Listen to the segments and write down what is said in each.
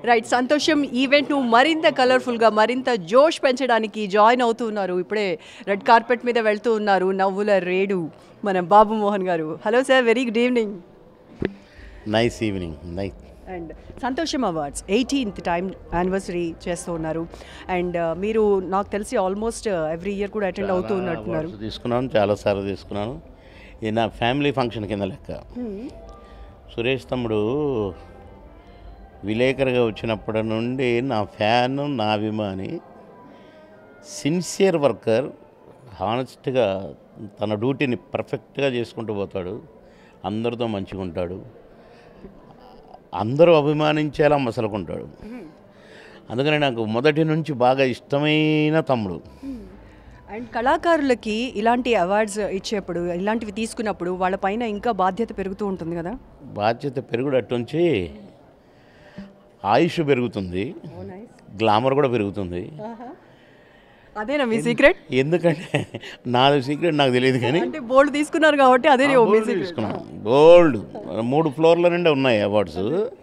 Right సంతోషం ఈవెంట్ను మరింత కలర్ఫుల్గా మరింత జోష్ పెంచడానికి జాయిన్ అవుతూ ఉన్నారు ఇప్పుడే రెడ్ కార్పెట్ మీద వెళ్తూ ఉన్నారు నవ్వుల రేడు మన Babu Mohan garu hello sir very good evening nice evening nice and సంతోషం అవార్డ్స్ ఎయిటీన్త్ టైం యానివర్సరీ చేస్తూ ఉన్నారు అండ్ మీరు నాకు తెలిసి ఆల్మోస్ట్ ఎవ్రీ ఇయర్ కూడా అటెండ్ అవుతూ ఉన్నట్టున్నారు అవార్డ్స్ తీసుకున్నాను చాలాసార్లు తీసుకున్నాను ఇది నా ఫ్యామిలీ ఫంక్షన్ కింద లెక్క సురేష్ తమ్ముడు విలేకరుగా వచ్చినప్పటి నుండి నా ఫ్యాన్ నా అభిమాని సిన్సియర్ వర్కర్ హానెస్ట్గా తన డ్యూటీని పర్ఫెక్ట్గా చేసుకుంటూ పోతాడు అందరితో మంచిగా ఉంటాడు అందరూ అభిమానించేలా మసలుకుంటాడు అందుకని నాకు మొదటి నుంచి బాగా ఇష్టమైన తమ్ముడు అండ్ కళాకారులకి ఇలాంటి అవార్డ్స్ ఇచ్చేప్పుడు ఇలాంటివి తీసుకున్నప్పుడు వాళ్ళ పైన ఇంకా బాధ్యత పెరుగుతూ ఉంటుంది కదా బాధ్యత పెరుగుడు అట్టుంచి ఆయుష్ పెరుగుతుంది గ్లామర్ కూడా పెరుగుతుంది అదేనా మీ సీక్రెట్ ఎందుకంటే నాది సీక్రెట్ నాకు తెలియదు కానీ అంటే బోల్డ్ తీసుకున్నారు కాబట్టి అదే మీ గోల్డ్ తీసుకున్నాం గోల్డ్ మూడు ఫ్లోర్ల నుండి ఉన్నాయి అవార్డ్స్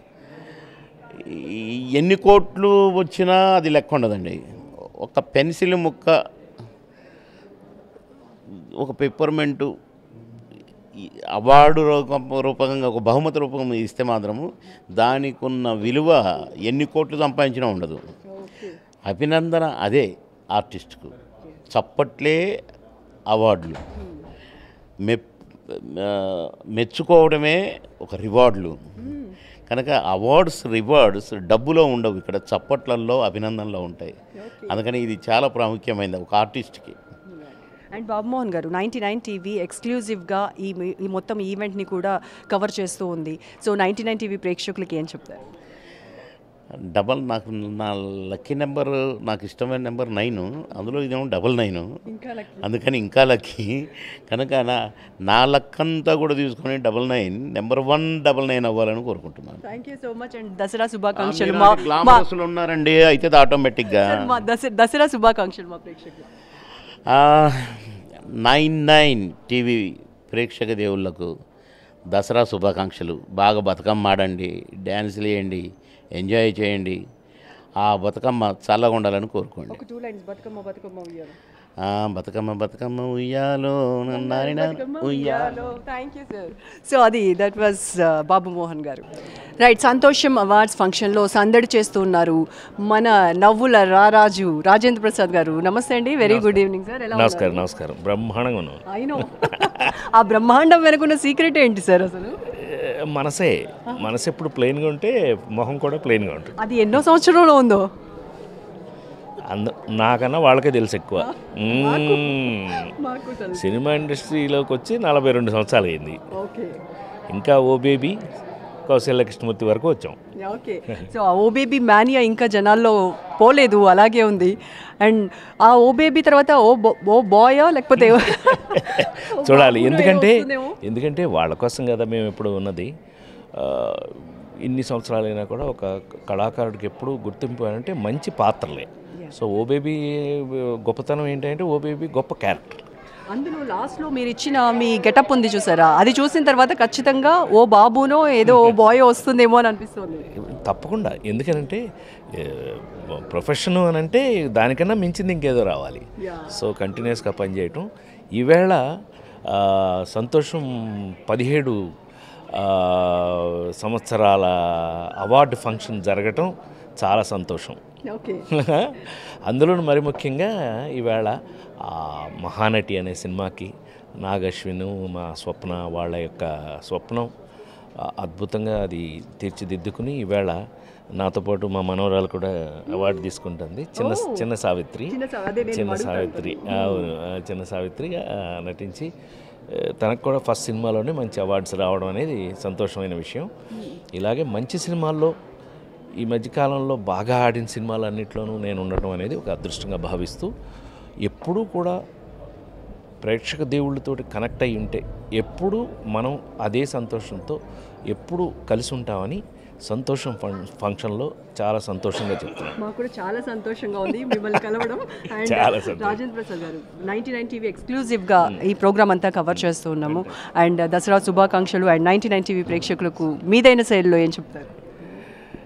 ఈ ఎన్ని కోట్లు వచ్చినా అది లెక్క ఉండదండి ఒక పెన్సిల్ ముక్క ఒక పెప్పర్మెంటు ఈ అవార్డు రూప- రూపకంగా ఒక బహుమతి రూపంగా ఇస్తే మాత్రము దానికి ఉన్న విలువ ఎన్ని కోట్లు సంపాదించినా ఉండదు అభినందన అదే ఆర్టిస్ట్కు చప్పట్లే అవార్డులు మెప్ ఆ, మెచ్చుకోవడమే ఒక రివార్డులు కనుక అవార్డ్స్ రివార్డ్స్ డబ్బులో ఉండవు ఇక్కడ చప్పట్లలో అభినందనలో ఉంటాయి అందుకని ఇది చాలా ప్రాముఖ్యమైనది ఒక ఆర్టిస్ట్కి అండ్ బాబుమోహన్ గారు నైంటీ నైన్ టీవీ ఎక్స్క్లూజివ్గా ఈ మీ- ఈ మొత్తం ఈవెంట్ని కూడా కవర్ చేస్తూ ఉంది సో నైంటీ నైన్ టీవీ ప్రేక్షకులకి ఏం చెప్తారు డబల్ నాకు నా లక్కీ నెంబర్ నాకు ఇష్టమైన నెంబర్ నైన్ అందులో ఇదేమో డబల్ నైన్ అందుకని ఇంకా లక్కీ కనుక నా నా లక్కంతా కూడా తీసుకొని double nine number one double nine అవ్వాలని కోరుకుంటున్నాను thank you so much and Dasara శుభాకాంక్షలు మా మా గ్లామరస్లు ఉన్నారండి అయితే అది ఆటోమేటిక్గా మా దస దసరా శుభాకాంక్షలు మా ప్రేక్షకులు నైన్ నైన్ టీవీ ప్రేక్షక దేవుళ్ళకు దసరా శుభాకాంక్షలు బాగా బతుకమ్మ ఆడండి డ్యాన్సులు వేయండి ఎంజాయ్ చేయండి ఆ బతుకమ్మ చల్లగా ఉండాలని కోరుకోండి ఒక టూ లైన్స్ బతుకమ్మ బతుకమ్మ ఉయ్యాలో ఆ బతుకమ్మ బతుకమ్మ ఉయ్యాలో నన్నారిన ఉయ్యాలో థ్యాంక్ యూ సార్ సో అది that was Babu Mohan garu right సంతోషం అవార్డ్స్ ఫంక్షన్లో సందడి చేస్తూ ఉన్నారు మన నవ్వుల రారాజు రాజేంద్ర ప్రసాద్ గారు నమస్తే అండి వెరీ గుడ్ ఈవినింగ్ సార్ ఎలా నమస్కారం నమస్కారం బ్రహ్మాండంగా ఉన్నాం అయినో ఆ బ్రహ్మాండం వెనుకున్న సీక్రెట్ ఏంటి సార్ అసలు ఏ, మనసే మనసు ఎప్పుడు ప్లెయిన్గా ఉంటే మొహం కూడా ప్లెయిన్గా ఉంటుంది అది ఎన్నో సంవత్సరంలో ఉందో అంద నాకన్నా వాళ్ళకే తెలుసు ఎక్కువ మ్మ్. మాకు తెలుసు సినిమా ఇండస్ట్రీలోకి వచ్చి నలభై రెండు సంవత్సరాలు అయింది ఓకే ఇంకా ఓ బేబీ కౌశల్య కృష్ణమూర్తి వరకు వచ్చాం ఓకే సో ఆ ఓ బేబీ మానియా ఇంకా జనాల్లో పోలేదు అలాగే ఉంది అండ్ ఆ ఓ బేబీ తర్వాత ఓ బో- ఓ బాయా లేకపోతే చూడాలి బాబునో ఎందుకంటే ఏదో వస్తుందేమో. ఎందుకంటే వాళ్ళ కోసం కదా మేము ఎప్పుడు ఉన్నది ఆ, ఇన్ని సంవత్సరాలైనా కూడా ఒక కళాకారుడికి ఎప్పుడు గుర్తింపు అంటే మంచి పాత్రలే సో ఓ బేబీ గొప్పతనం ఏంటంటే ఓ బేబీ గొప్ప క్యారెక్టర్ అందులో లాస్ట్లో మీరు ఇచ్చిన మీ గెటప్ ఉంది చూసారా అది చూసిన తర్వాత ఖచ్చితంగా ఓ బాబునో ఏదో ఓ బాయ్ వస్తుందేమో అని అనిపిస్తుంది తప్పకుండా ఎందుకనంటే ప్రొఫెషను అని అంటే దానికన్నా మించింది ఇంకేదో రావాలి సో కంటిన్యూస్గా పనిచేయటం ఈవేళ ఆ, సంతోషం పదిహేడు ఆ, సంవత్సరాల అవార్డు ఫంక్షన్ జరగటం చాలా సంతోషం ఓకే అందులో మరి ముఖ్యంగా ఈవేళ ఆ మహానటి అనే సినిమాకి నాగశ్విను మా స్వప్న వాళ్ళ యొక్క స్వప్నం ఆ, అద్భుతంగా అది తీర్చిదిద్దుకుని ఈవేళ నాతో పాటు మా మనవరాలు కూడా అవార్డు తీసుకుంటుంది చిన్న చిన్న సావిత్రి చిన్న సా- అదే నేను చిన్న అడుగుతాను. సావిత్రి అవును ఆ, చిన్న సావిత్రిగా నటించి ఆ, తనకు కూడా ఫస్ట్ సినిమాలోనే మంచి అవార్డ్స్ రావడం అనేది సంతోషమైన విషయం ఇలాగే మంచి సినిమాల్లో ఈ మధ్యకాలంలో బాగా ఆడిన సినిమాలన్నింటిలోనూ నేను ఉండటం అనేది ఒక అదృష్టంగా భావిస్తూ ఎప్పుడూ కూడా ప్రేక్షక దేవుళ్ళతోటి కనెక్ట్ అయి ఉంటే ఎప్పుడు మనం అదే సంతోషంతో ఎప్పుడు కలిసి ఉంటామని సంతోషం ఫం ఫంక్షన్లో చాలా సంతోషంగా చెప్తున్నాను మాకు కూడా చాలా సంతోషంగా ఉంది మిమ్మల్ని కలవడం అండ్ చాలా సంతోషం. రాజేంద్ర ప్రసాద్ గారు నైన్టీ నైన్ టీవీ ఎక్స్క్లూజివ్గా ఈ ప్రోగ్రామ్ అంతా కవర్ చేస్తూ ఉన్నాము అండ్ దసరా శుభాకాంక్షలు అండ్ నైన్టీ నైన్ టీవీ ప్రేక్షకులకు మీదైన శైలిలో ఏం చెప్తారు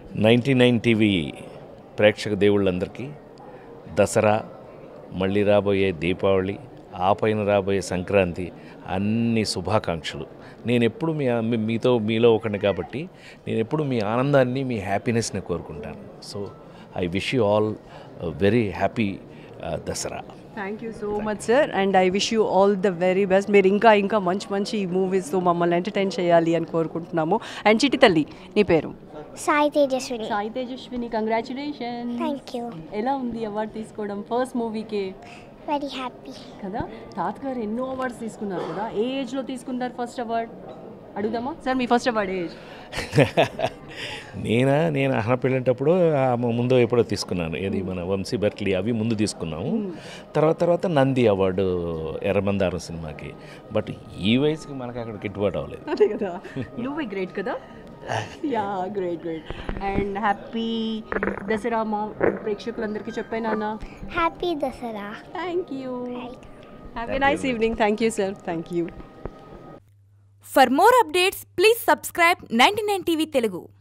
నైంటీ నైన్ టీవీ ప్రేక్షక దేవుళ్ళందరికీ దసరా మళ్ళీ రాబోయే దీపావళి ఆ పైన రాబోయే సంక్రాంతి అన్ని శుభాకాంక్షలు నేను ఎప్పుడు మీ మీ- మీతో మీలో ఒకటి కాబట్టి నేను ఎప్పుడు మీ ఆనందాన్ని మీ హ్యాపీనెస్ని కోరుకుంటాను so I wish you all very happy Dasara thank you so much sir and I wish you all the very best మీరు ఇంకా ఇంకా మంచి మంచి మూవీస్తో మమ్మల్ని ఎంటర్టైన్ చేయాలి అని కోరుకుంటున్నాము అండ్ చిట్టి తల్లి నీ పేరు Sai Tejaswini Sai Tejaswini congratulation thank you ఎలా ఉంది అవార్డు తీసుకోవడం ఫస్ట్ మూవీకి వెరీ హ్యాపీ కదా తాతగారు ఎన్నో అవార్డ్స్ తీసుకున్నారు కదా ఏ ఏజ్లో తీసుకున్నారు ఫస్ట్ అవార్డ్ అడుగుదామా సార్ మీ ఫస్ట్ అవార్డ్ ఏజ్ నేనా నేను అహన పెళ్ళేటప్పుడు ఆ మ- ముందు ఎప్పుడో తీసుకున్నాను ఏది మన వంశీ బర్క్లీ అవి ముందు తీసుకున్నాము తర్వాత తర్వాత నంది అవార్డు ఎర్రమందారం సినిమాకి బట్ ఈ వయసుకి మనకి అక్కడ గిట్టుబాటు అవ్వలేదు అదే కదా నువ్వే గ్రేట్ కదా yeah great great and happy Dasara మా ప్రేక్షకులందరికీ చెప్పానా happy Dasara thank you happy nice evening thank you sir thank you For more updates, please subscribe 99 TV Telugu.